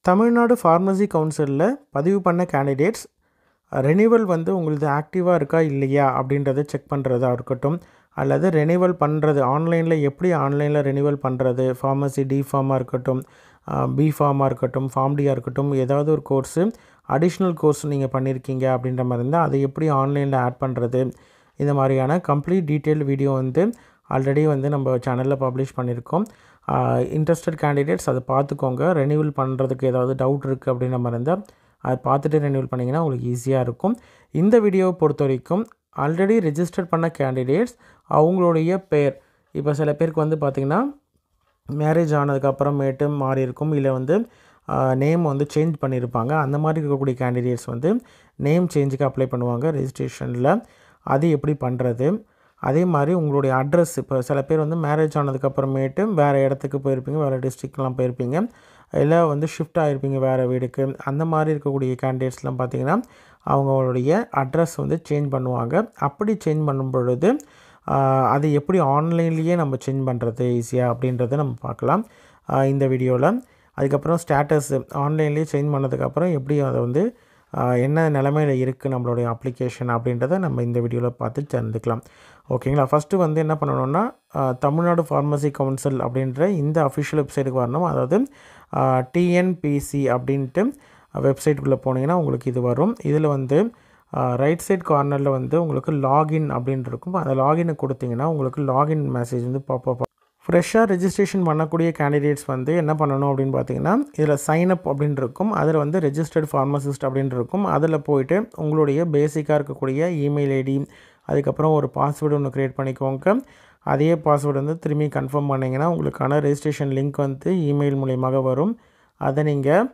Tamil Nadu pharmacy கவுன்சிலில் பதிவு பண்ண கேண்டிடேட்ஸ் ரெனிவல் வந்து உங்களுது ஆக்டிவாக இருக்கா இல்லையா அப்படின்றத செக் பண்ணுறதா இருக்கட்டும் அல்லது ரெனிவல் பண்ணுறது ஆன்லைனில் எப்படி ஆன்லைனில் ரெனிவல் பண்ணுறது ஃபார்மசி டி ஃபார்மாக இருக்கட்டும் பி ஃபார்மாக இருக்கட்டும் ஃபார்ம் டியாக இருக்கட்டும் ஏதாவது ஒரு கோர்ஸு அடிஷ்னல் கோர்ஸ் நீங்கள் பண்ணியிருக்கீங்க அப்படின்ற மாதிரி இருந்தால் அதை எப்படி ஆன்லைனில் ஆட் பண்ணுறது இந்த மாதிரியான கம்ப்ளீட் டீட்டெயில் வீடியோ வந்து ஆல்ரெடி வந்து நம்ம சேனலில் பப்ளிஷ் பண்ணியிருக்கோம் இன்ட்ரெஸ்டட் கேண்டிடேட்ஸ் அதை பார்த்துக்கோங்க ரெனியூவல் பண்ணுறதுக்கு ஏதாவது டவுட் இருக்குது அப்படின்ற மாதிரி இருந்தால் அதை பார்த்துட்டு ரெனியூவல் பண்ணிங்கன்னா உங்களுக்கு ஈஸியாக இருக்கும் இந்த வீடியோவை பொறுத்த வரைக்கும் ஆல்ரெடி ரெஜிஸ்டர் பண்ண கேண்டிடேட்ஸ் அவங்களுடைய பேர் இப்போ சில பேருக்கு வந்து பார்த்திங்கன்னா மேரேஜ் ஆனதுக்கப்புறமேட்டு மாறி இருக்கும் இல்லை வந்து நேம் வந்து சேஞ்ச் பண்ணியிருப்பாங்க அந்த மாதிரி இருக்கக்கூடிய கேண்டிடேட்ஸ் வந்து நேம் சேஞ்சுக்கு அப்ளை பண்ணுவாங்க ரெஜிஸ்ட்ரேஷனில் அது எப்படி பண்ணுறது அதே மாதிரி உங்களுடைய அட்ரஸ் இப்போ சில பேர் வந்து மேரேஜ் ஆனதுக்கப்புறமேட்டு வேறு இடத்துக்கு போயிருப்பீங்க வேறு டிஸ்ட்ரிக்ட்லாம் போயிருப்பீங்க இல்லை வந்து ஷிஃப்ட் ஆகிருப்பீங்க வேறு வீடுக்கு அந்த மாதிரி இருக்கக்கூடிய கேண்டிடேட்ஸ்லாம் பார்த்திங்கன்னா அவங்களுடைய அட்ரஸ் வந்து சேஞ்ச் பண்ணுவாங்க அப்படி சேஞ்ச் பண்ணும் பொழுது அது எப்படி ஆன்லைன்லேயே நம்ம சேஞ்ச் பண்ணுறது ஈஸியாக அப்படின்றத நம்ம பார்க்கலாம் இந்த வீடியோவில் அதுக்கப்புறம் ஸ்டேட்டஸ் ஆன்லைன்லேயே சேஞ்ச் பண்ணதுக்கப்புறம் எப்படி அதை வந்து என்ன நிலமையில் இருக்குது நம்மளுடைய அப்ளிகேஷன் அப்படின்றத நம்ம இந்த வீடியோவில் பார்த்து தெரிஞ்சுக்கலாம் ஓகேங்களா ஃபஸ்ட்டு வந்து என்ன பண்ணணும்னா தமிழ்நாடு ஃபார்மசி கவுன்சில் அப்படின்ற இந்த அஃபிஷியல் வெப்சைட்டுக்கு வரணும் அதாவது டிஎன்பிசி அப்படின்ட்டு வெப்சைட்டுக்குள்ளே போனீங்கன்னா உங்களுக்கு இது வரும் இதில் வந்து ரைட் சைட் கார்னரில் வந்து உங்களுக்கு லாகின் அப்படின்னு இருக்கும் அந்த லாகினை கொடுத்தீங்கன்னா உங்களுக்கு லாகின் மெசேஜ் வந்து பாப்பப் ஃப்ரெஷ்ஷாக ரெஜிஸ்ட்ரேஷன் பண்ணக்கூடிய கேண்டிடேட்ஸ் வந்து என்ன பண்ணணும் அப்படின்னு பார்த்தீங்கன்னா இதில் சைன் அப் அப்படின்னு இருக்கும் அதில் வந்து ரெஜிஸ்டர்ட் ஃபார்மசிஸ்ட் அப்படின்னு இருக்கும் அதில் போயிட்டு உங்களுடைய பேசிக்காக இருக்கக்கூடிய இமெயில் ஐடி அதுக்கப்புறம் ஒரு பாஸ்வேர்டு ஒன்று க்ரியேட் பண்ணிக்கோங்க அதே பாஸ்வேர்டு வந்து திரும்பி கன்ஃபார்ம் பண்ணிங்கன்னா உங்களுக்கான ரெஜிஸ்ட்ரேஷன் லிங்க் வந்து இமெயில் மூலியமாக வரும் அதை நீங்கள்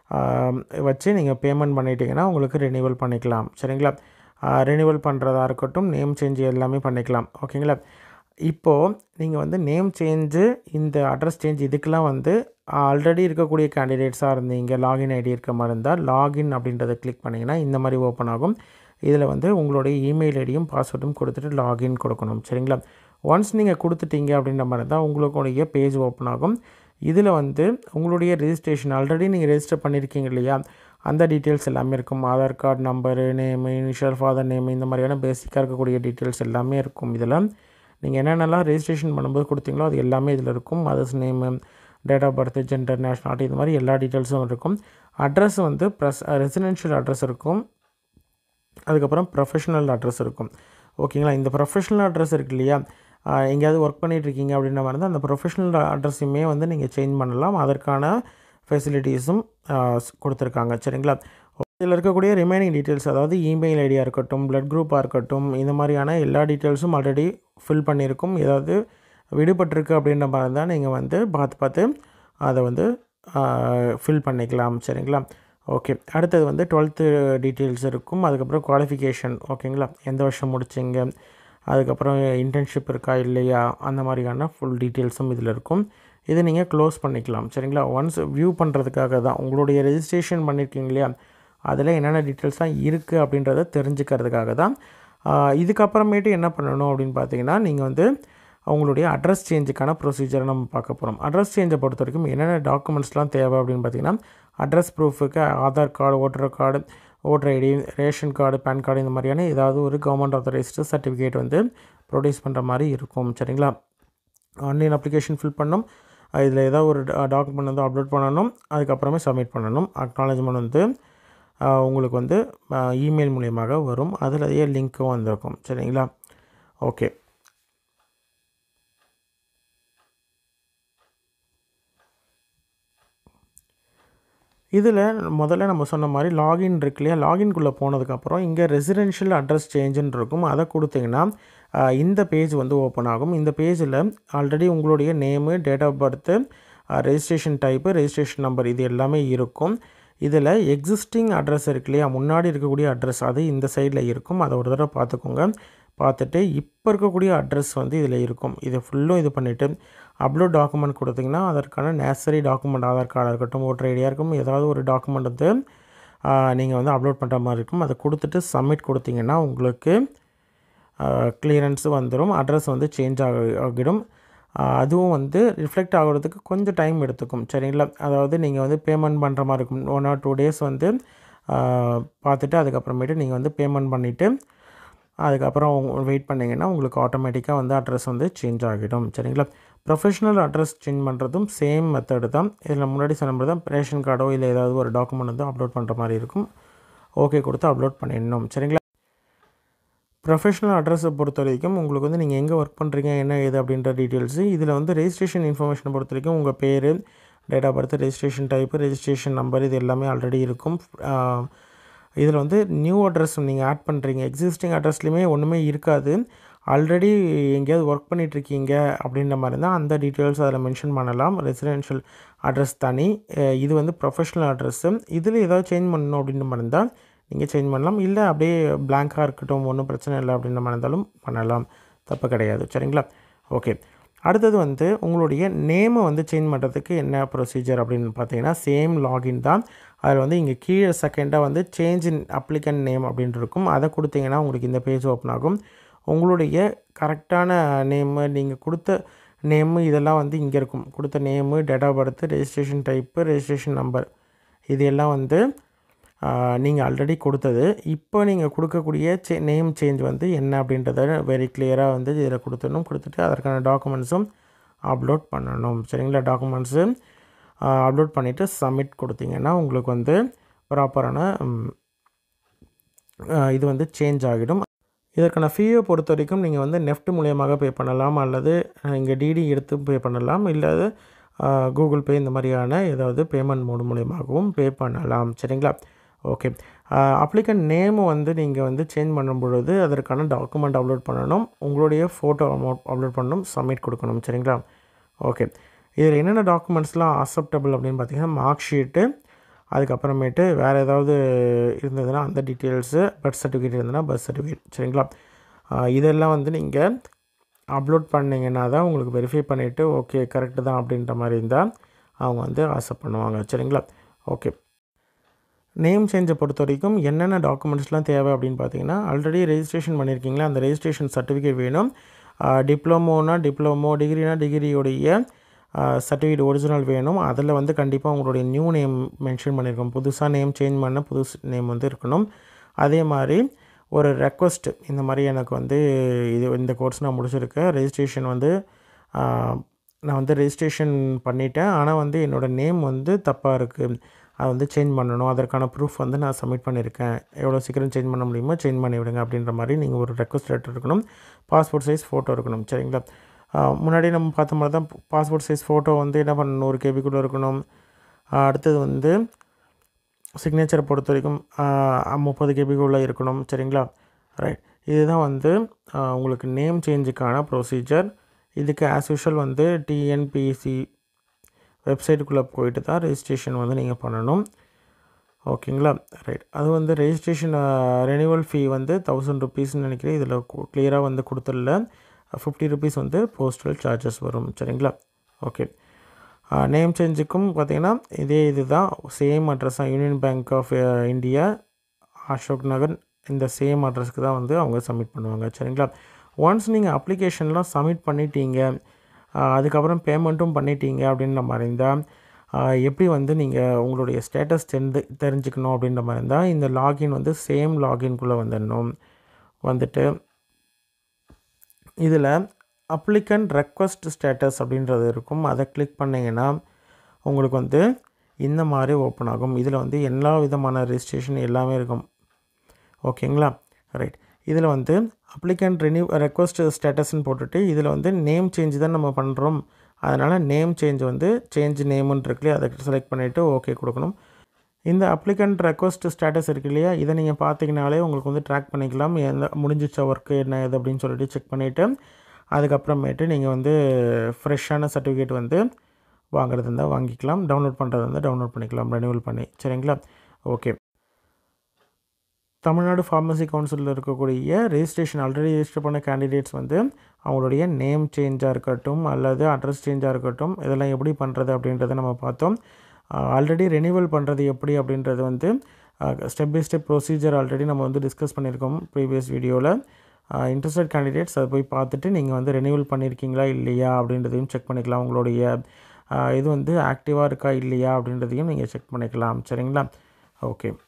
வச்சு நீங்கள் பேமெண்ட் பண்ணிட்டீங்கன்னா உங்களுக்கு ரெனியூவல் பண்ணிக்கலாம் சரிங்களா ரெனியூவல் பண்ணுறதா இருக்கட்டும் நேம் சேஞ்ச் எல்லாமே பண்ணிக்கலாம் ஓகேங்களா இப்போது நீங்கள் வந்து நேம் சேஞ்சு இந்த அட்ரஸ் சேஞ்ச் இதுக்கெலாம் வந்து ஆல்ரெடி இருக்கக்கூடிய கேண்டிடேட்ஸாக இருந்தீங்க லாகின் ஐடி இருக்க மாதிரி இருந்தால் லாகின் அப்படின்றத கிளிக் பண்ணிங்கன்னா இந்த மாதிரி ஓப்பன் ஆகும் இதில் வந்து உங்களுடைய இமெயில் ஐடியும் பாஸ்வேர்டும் கொடுத்துட்டு லாகின் கொடுக்கணும் சரிங்களா ஒன்ஸ் நீங்கள் கொடுத்துட்டீங்க அப்படின்ற மாதிரி இருந்தால் உங்களுடைய பேஜ் ஓப்பன் ஆகும் இதில் வந்து உங்களுடைய ரெஜிஸ்ட்ரேஷன் ஆல்ரெடி நீங்கள் ரெஜிஸ்டர் பண்ணியிருக்கீங்க இல்லையா அந்த டீட்டெயில்ஸ் எல்லாமே இருக்கும் Aadhaar card number name initial father name இந்த மாதிரியான பேசிக்காக இருக்கக்கூடிய டீட்டெயில்ஸ் எல்லாமே இருக்கும் இதில் நீங்கள் என்னென்னலாம் ரெஜிஸ்ட்ரேஷன் பண்ணும்போது கொடுத்தீங்களோ அது எல்லாமே இதில் இருக்கும் mother's name date of birth gender nationality இது மாதிரி எல்லா டீட்டெயில்ஸும் இருக்கும் அட்ரஸ் வந்து ப்ரெஸ் ரெசிடென்ஷியல் அட்ரஸ் இருக்கும் அதுக்கப்புறம் ப்ரொஃபஷனல் அட்ரஸ் இருக்கும் ஓகேங்களா இந்த ப்ரொஃபஷனல் அட்ரஸ் இருக்கு இல்லையா எங்கேயாவது ஒர்க் பண்ணிகிட்ருக்கீங்க அப்படின்ற மாதிரி இருந்தால் அந்த ப்ரொஃபஷனல் அட்ரஸையுமே வந்து நீங்கள் சேஞ்ச் பண்ணலாம் அதற்கான ஃபெசிலிட்டிஸும் கொடுத்துருக்காங்க சரிங்களா இதில் இருக்கக்கூடிய ரிமைனிங் டீட்டெயில்ஸ் அதாவது இமெயில் ஐடியாக இருக்கட்டும் ப்ளட் குரூப்பாக இருக்கட்டும் இந்த மாதிரியான எல்லா டீட்டெயில்ஸும் ஆல்ரெடி ஃபில் பண்ணியிருக்கும் ஏதாவது விடுபட்டிருக்கு அப்படின்ற மாதிரி தான் நீங்கள் வந்து பார்த்து பார்த்து அதை வந்து ஃபில் பண்ணிக்கலாம் சரிங்களா ஓகே அடுத்தது வந்து டுவெல்த்து டீட்டெயில்ஸ் இருக்கும் அதுக்கப்புறம் குவாலிஃபிகேஷன் ஓகேங்களா எந்த வருஷம் முடிச்சிங்க அதுக்கப்புறம் இன்டர்ன்ஷிப் இருக்கா இல்லையா அந்த மாதிரியான ஃபுல் டீட்டெயில்ஸும் இதில் இருக்கும் இதை நீங்கள் க்ளோஸ் பண்ணிக்கலாம் சரிங்களா ஒன்ஸ் வியூ பண்ணுறதுக்காக தான் உங்களுடைய ரெஜிஸ்ட்ரேஷன் பண்ணியிருக்கீங்க இல்லையா அதில் என்னென்ன டீட்டெயில்ஸ்லாம் இருக்குது அப்படின்றத தெரிஞ்சுக்கிறதுக்காக தான் இதுக்கப்புறமேட்டு என்ன பண்ணணும் அப்படின்னு பார்த்தீங்கன்னா நீங்கள் வந்து அவங்களுடைய அட்ரஸ் சேஞ்சுக்கான ப்ரொசீஜரை நம்ம பார்க்க போகிறோம் அட்ரஸ் சேஞ்சை பொறுத்த வரைக்கும் என்னென்ன டாக்குமெண்ட்ஸ்லாம் தேவை அப்படின்னு பார்த்தீங்கன்னா அட்ரஸ் ப்ரூஃபுக்கு Aadhaar card voter card voter ID ration card PAN card இந்த மாதிரியான ஏதாவது ஒரு கவர்மெண்ட் ஆத்தரைஸ்டு சர்டிஃபிகேட் வந்து ப்ரொடியூஸ் பண்ணுற மாதிரி இருக்கும் சரிங்களா ஆன்லைன் அப்ளிகேஷன் ஃபில் பண்ணணும் இதில் ஏதாவது ஒரு டாக்குமெண்ட் வந்து அப்லோட் பண்ணணும் அதுக்கப்புறமே சப்மிட் பண்ணணும் அக்னாலஜ்மெண்ட் வந்து உங்களுக்கு வந்து இமெயில் மூலியமாக வரும் அதிலேயே லிங்க்கும் வந்திருக்கும் சரிங்களா ஓகே இதில் முதல்ல நம்ம சொன்ன மாதிரி லாகின் இருக்கு இல்லையா லாகின்குள்ளே போனதுக்கப்புறம் இங்கே ரெசிடென்ஷியல் அட்ரஸ் சேஞ்சுன்னு இருக்கும் அதை கொடுத்தீங்கன்னா இந்த பேஜ் வந்து ஓப்பன் ஆகும் இந்த பேஜில் ஆல்ரெடி உங்களுடைய name date of birth registration type registration number இது எல்லாமே இருக்கும் இதில் எக்ஸிஸ்டிங் அட்ரஸ் இருக்கு இல்லையா முன்னாடி இருக்கக்கூடிய அட்ரஸ் அது இந்த சைடில் இருக்கும் அதை ஒரு தடவை பார்த்துக்கோங்க பார்த்துட்டு இப்போ இருக்கக்கூடிய அட்ரஸ் வந்து இதில் இருக்கும் இதை ஃபுல்லும் இது பண்ணிவிட்டு அப்லோட் டாக்குமெண்ட் கொடுத்திங்கன்னா அதற்கான நேசரி டாக்குமெண்ட் ஆதார் கார்டாக இருக்கட்டும் ஓட்டர் ஐடியாக இருக்கும் ஏதாவது ஒரு டாக்குமெண்ட் வந்து நீங்கள் வந்து அப்லோட் பண்ணுற மாதிரி இருக்கும் அதை கொடுத்துட்டு சப்மிட் கொடுத்தீங்கன்னா உங்களுக்கு கிளியரன்ஸு வந்துடும் அட்ரஸ் வந்து சேஞ்ச் ஆக ஆகிடும் அதுவும் வந்து ரிஃப்ளெக்ட் ஆகிறதுக்கு கொஞ்சம் டைம் எடுத்துக்கும் சரிங்களா அதாவது நீங்கள் வந்து பேமெண்ட் பண்ணுற மாதிரி இருக்கும் ஒன் ஆர் டூ டேஸ் வந்து பார்த்துட்டு அதுக்கப்புறமேட்டு நீங்கள் வந்து பேமெண்ட் பண்ணிவிட்டு அதுக்கப்புறம் வெயிட் பண்ணிங்கன்னா உங்களுக்கு ஆட்டோமேட்டிக்காக வந்து அட்ரஸ் வந்து சேஞ்ச் ஆகிடும் சரிங்களா ப்ரொஃபஷனல் அட்ரஸ் சேஞ்ச் பண்ணுறதும் சேம் மெத்தடு தான் இதில் முன்னாடி சொன்ன மாதிரி தான் ரேஷன் கார்டோ இல்லை ஏதாவது ஒரு டாக்குமெண்ட் வந்து அப்லோட் பண்ணுற மாதிரி இருக்கும் ஓகே கொடுத்து அப்லோட் பண்ணிடணும் சரிங்களா ப்ரொஃபஷனல் அட்ரஸை பொறுத்த வரைக்கும் உங்களுக்கு வந்து நீங்கள் எங்கே ஒர்க் பண்ணுறீங்க என்ன ஏது அப்படின்ற டீட்டெயில்ஸு இதில் வந்து ரெஜிஸ்ட்ரேஷன் இன்ஃபர்மேஷனை பொறுத்த வரைக்கும் உங்கள் பேர் date of birth registration type registration number இது எல்லாமே ஆல்ரெடி இருக்கும் இதில் வந்து நியூ அட்ரஸ் நீங்கள் ஆட் பண்ணுறீங்க எக்ஸிஸ்டிங் அட்ரஸ்லையுமே ஒன்றுமே இருக்காது ஆல்ரெடி எங்கேயாவது ஒர்க் பண்ணிகிட்ருக்கீங்க அப்படின்ற மாதிரி இருந்தால் அந்த டீட்டெயில்ஸ் அதில் மென்ஷன் பண்ணலாம் ரெசிடென்ஷியல் அட்ரஸ் தனி இது வந்து ப்ரொஃபஷனல் அட்ரஸ்ஸு இதில் ஏதாவது சேஞ்ச் பண்ணணும் அப்படின்ற மாதிரி இருந்தால் நீங்கள் சேஞ்ச் பண்ணலாம் இல்லை அப்படியே பிளாங்காக இருக்கட்டும் ஒன்றும் பிரச்சனை இல்லை அப்படின்ற மாதிரி இருந்தாலும் பண்ணலாம் தப்பு கிடையாது சரிங்களா ஓகே அடுத்தது வந்து உங்களுடைய நேமை வந்து சேஞ்ச் பண்ணுறதுக்கு என்ன ப்ரொசீஜர் அப்படின்னு பார்த்தீங்கன்னா சேம் லாகின் தான் அதில் வந்து இங்கே கீழே செகண்டாக வந்து சேஞ்ச் இன் அப்ளிகன் நேம் அப்படின்ட்டு இருக்கும் அதை கொடுத்தீங்கன்னா உங்களுக்கு இந்த பேஜ் ஓப்பன் ஆகும் உங்களுடைய கரெக்டான நேமு நீங்கள் கொடுத்த நேமு இதெல்லாம் வந்து இங்கே இருக்கும் கொடுத்த name date of birth registration type registration number இது எல்லாம் வந்து நீங்கள் ஆல்ரெடி கொடுத்தது இப்போ நீங்கள் கொடுக்கக்கூடிய சே நேம் சேஞ்ச் வந்து என்ன அப்படின்றத வெரி கிளியராக வந்து இதில் கொடுத்துடணும் கொடுத்துட்டு அதற்கான டாக்குமெண்ட்ஸும் அப்லோட் பண்ணணும் சரிங்களா டாக்குமெண்ட்ஸு அப்லோட் பண்ணிவிட்டு சப்மிட் கொடுத்தீங்கன்னா உங்களுக்கு வந்து ப்ராப்பரான இது வந்து சேஞ்ச் ஆகிடும் இதற்கான ஃபீயை பொறுத்த வரைக்கும் நீங்கள் வந்து நெஃப்ட் மூலியமாக பே பண்ணலாம் அல்லது இங்கே டிடி எடுத்து பே பண்ணலாம் இல்லை கூகுள் பே இந்த மாதிரியான ஏதாவது பேமெண்ட் மோடு மூலியமாகவும் பே பண்ணலாம் சரிங்களா ஓகே அப்ளிகன் நேமு வந்து நீங்கள் வந்து சேஞ்ச் பண்ணும் பொழுது அதற்கான டாக்குமெண்ட் அப்லோட் பண்ணணும் உங்களுடைய ஃபோட்டோ அப்லோட் பண்ணணும் சப்மிட் கொடுக்கணும் சரிங்களா ஓகே இதில் என்னென்ன டாக்குமெண்ட்ஸ்லாம் அக்செப்டபிள் அப்படின்னு பார்த்தீங்கன்னா மார்க் ஷீட்டு அதுக்கப்புறமேட்டு வேறு ஏதாவது இருந்ததுன்னா அந்த டீட்டெயில்ஸு பர்த் சர்டிஃபிகேட் இருந்ததுன்னா பர்த் சர்டிஃபிகேட் சரிங்களா இதெல்லாம் வந்து நீங்கள் அப்லோட் பண்ணிங்கன்னா தான் உங்களுக்கு வெரிஃபை பண்ணிவிட்டு ஓகே கரெக்டு தான் அப்படின்ற மாதிரி இருந்தால் அவங்க வந்து ஆசை பண்ணுவாங்க சரிங்களா ஓகே நேம் சேஞ்சை பொறுத்த வரைக்கும் என்னென்ன டாக்குமெண்ட்ஸ்லாம் தேவை அப்படின்னு பார்த்தீங்கன்னா ஆல்ரெடி ரெஜிஸ்ட்ரேஷன் பண்ணியிருக்கீங்களா அந்த ரெஜிஸ்ட்ரேஷன் சர்டிஃபிகேட் வேணும் டிப்ளமோனா டிப்ளமோ டிகிரினா டிகிரியோடைய சர்டிஃபிகேட் ஒரிஜினல் வேணும் அதில் வந்து கண்டிப்பாக உங்களுடைய நியூ நேம் மென்ஷன் பண்ணியிருக்கோம் புதுசாக நேம் சேஞ்ச் பண்ண புதுசு நேம் வந்து இருக்கணும் அதே மாதிரி ஒரு ரெக்வஸ்ட் இந்த மாதிரி எனக்கு வந்து இது இந்த கோர்ஸ் நான் முடிச்சிருக்கேன் ரெஜிஸ்ட்ரேஷன் வந்து நான் வந்து ரெஜிஸ்ட்ரேஷன் பண்ணிட்டேன் ஆனால் வந்து என்னோடய நேம் வந்து தப்பாக இருக்குது அதை வந்து சேஞ்ச் பண்ணணும் அதற்கான ப்ரூஃப் வந்து நான் சப்மிட் பண்ணியிருக்கேன் எவ்வளோ சீக்கிரம் சேஞ்ச் பண்ண முடியுமோ சேஞ்ச் பண்ணி விடுங்க அப்படின்ற மாதிரி நீங்கள் ஒரு ரெக்வஸ்ட் லெட்டர் இருக்கணும் பாஸ்போர்ட் சைஸ் ஃபோட்டோ இருக்கணும் சரிங்களா முன்னாடி நம்ம பார்த்த மாதிரி தான் பாஸ்போர்ட் சைஸ் ஃபோட்டோ வந்து என்ன பண்ணணும் நூறு கேபிக்குள்ளே இருக்கணும் அடுத்தது வந்து சிக்னேச்சரை பொறுத்த வரைக்கும் முப்பது கேபிக்குள்ளே இருக்கணும் சரிங்களா ரைட் இதுதான் வந்து உங்களுக்கு நேம் சேஞ்சுக்கான ப்ரொசீஜர் இதுக்கு ஆஸ் யூஷுவல் வந்து டிஎன்பிசி வெப்சைட்டுக்குள்ளே போயிட்டு தான் ரெஜிஸ்ட்ரேஷன் வந்து நீங்கள் பண்ணணும் ஓகேங்களா ரைட் அது வந்து ரெஜிஸ்ட்ரேஷன் ரெனிவல் ஃபீ வந்து தௌசண்ட் ருபீஸ்னு நினைக்கிறேன் இதில் கிளியராக வந்து கொடுத்துடல ஃபிஃப்டி ருபீஸ் வந்து போஸ்டல் சார்ஜஸ் வரும் சரிங்களா ஓகே நேம் சேஞ்சுக்கும் பார்த்தீங்கன்னா இதே இது தான் சேம் அட்ரஸ் தான் Union Bank of India Ashok Nagar இந்த சேம் அட்ரஸ்க்கு தான் வந்து அவங்க சப்மிட் பண்ணுவாங்க சரிங்களா ஒன்ஸ் நீங்கள் அப்ளிகேஷன்லாம் சப்மிட் பண்ணிட்டீங்க அதுக்கப்புறம் பேமெண்ட்டும் பண்ணிட்டீங்க அப்படின்ற மாதிரி இருந்தால் எப்படி வந்து நீங்கள் உங்களுடைய ஸ்டேட்டஸ் தெரிந்து தெரிஞ்சுக்கணும் அப்படின்ற மாதிரி இருந்தால் இந்த லாகின் வந்து சேம் லாகின்குள்ளே வந்துடணும் வந்துட்டு இதில் அப்ளிகன் ரெக்வஸ்ட் ஸ்டேட்டஸ் அப்படின்றது இருக்கும் அதை கிளிக் பண்ணிங்கன்னா உங்களுக்கு வந்து இந்த மாதிரி ஓப்பன் ஆகும் இதில் வந்து எல்லா விதமான ரெஜிஸ்ட்ரேஷன் எல்லாமே இருக்கும் ஓகேங்களா ரைட் இதில் வந்து அப்ளிகண்ட் ரெனியூ ரெக்வஸ்ட் ஸ்டேட்டஸ்ன்னு போட்டுட்டு இதில் வந்து நேம் சேஞ்ச் தான் நம்ம பண்ணுறோம் அதனால் நேம் சேஞ்ச் வந்து சேஞ்ச் நேமுன்னு இருக்குல்லையே அதை செலக்ட் பண்ணிவிட்டு ஓகே கொடுக்கணும் இந்த அப்ளிகண்ட் ரெக்வஸ்ட் ஸ்டேட்டஸ் இருக்கு இல்லையா இதை நீங்கள் பார்த்தீங்கனாலே உங்களுக்கு வந்து ட்ராக் பண்ணிக்கலாம் எந்த முடிஞ்சிச்ச ஒர்க்கு என்ன இது அப்படின்னு சொல்லிட்டு செக் பண்ணிவிட்டு அதுக்கப்புறமேட்டு நீங்கள் வந்து ஃப்ரெஷ்ஷான சர்டிஃபிகேட் வந்து வாங்குறது இருந்தால் வாங்கிக்கலாம் டவுன்லோட் பண்ணுறது இருந்தால் டவுன்லோட் பண்ணிக்கலாம் ரெனியூவல் பண்ணி சரிங்களா ஓகே தமிழ்நாடு ஃபார்மசி கவுன்சிலில் இருக்கக்கூடிய ரெஜிஸ்ட்ரேஷன் ஆல்ரெடி ரெஜிஸ்டர் பண்ண கேண்டிடேட்ஸ் வந்து அவங்களுடைய நேம் சேஞ்சாக இருக்கட்டும் அல்லது அட்ரஸ் சேஞ்சாக இருக்கட்டும் இதெல்லாம் எப்படி பண்ணுறது அப்படின்றத நம்ம பார்த்தோம் ஆல்ரெடி ரெனியூவல் பண்ணுறது எப்படி அப்படின்றது வந்து step by step procedure already நம்ம வந்து டிஸ்கஸ் பண்ணியிருக்கோம் ப்ரீவியஸ் வீடியோவில் இன்ட்ரெஸ்டட் கேண்டிடேட்ஸ் அதை போய் பார்த்துட்டு நீங்கள் வந்து ரெனியூவல் பண்ணியிருக்கீங்களா இல்லையா அப்படின்றதையும் செக் பண்ணிக்கலாம் உங்களுடைய இது வந்து ஆக்டிவாக இருக்கா இல்லையா அப்படின்றதையும் நீங்கள் செக் பண்ணிக்கலாம் சரிங்களா ஓகே